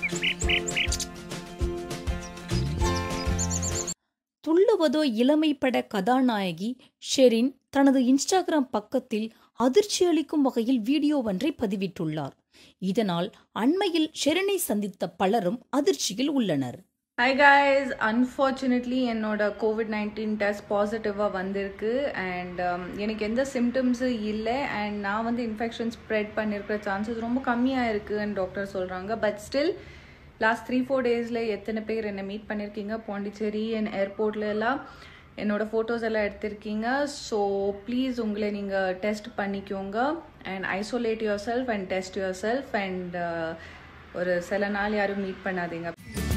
துள்ளுவதோ இளமை பட கதாநாயகி ஷெரின் தனது இன்ஸ்டாகிராம் பக்கத்தில் அதிர்ச்சியளிக்கும் வகையில் வீடியோ ஒன்றை பதிவிட்டுள்ளார் இதனால் அண்மையில் ஷெரினை சந்தித்த பலரும் அதிர்ச்சியில் உள்ளனர் ஹாய் காய்ஸ் அன்ஃபார்ச்சுனேட்லி என்னோட கோவிட் நைன்டீன் டெஸ்ட் பாசிட்டிவாக வந்திருக்கு அண்ட் எனக்கு எந்த சிம்டம்ஸும் இல்லை அண்ட் நான் வந்து இன்ஃபெக்ஷன் ஸ்ப்ரெட் பண்ணியிருக்கிற சான்சஸ் ரொம்ப கம்மியாக இருக்குன்னு டாக்டர் சொல்கிறாங்க but still last three four டேஸில் எத்தனை பேர் என்னை மீட் பண்ணியிருக்கீங்க பாண்டிச்சேரி அண்ட் ஏர்போர்ட்ல எல்லாம் என்னோட ஃபோட்டோஸ் எல்லாம் எடுத்திருக்கீங்க ஸோ ப்ளீஸ் உங்களை நீங்கள் டெஸ்ட் பண்ணிக்கோங்க and isolate yourself and test yourself and ஒரு சில நாள் யாரும் மீட் பண்ணாதீங்க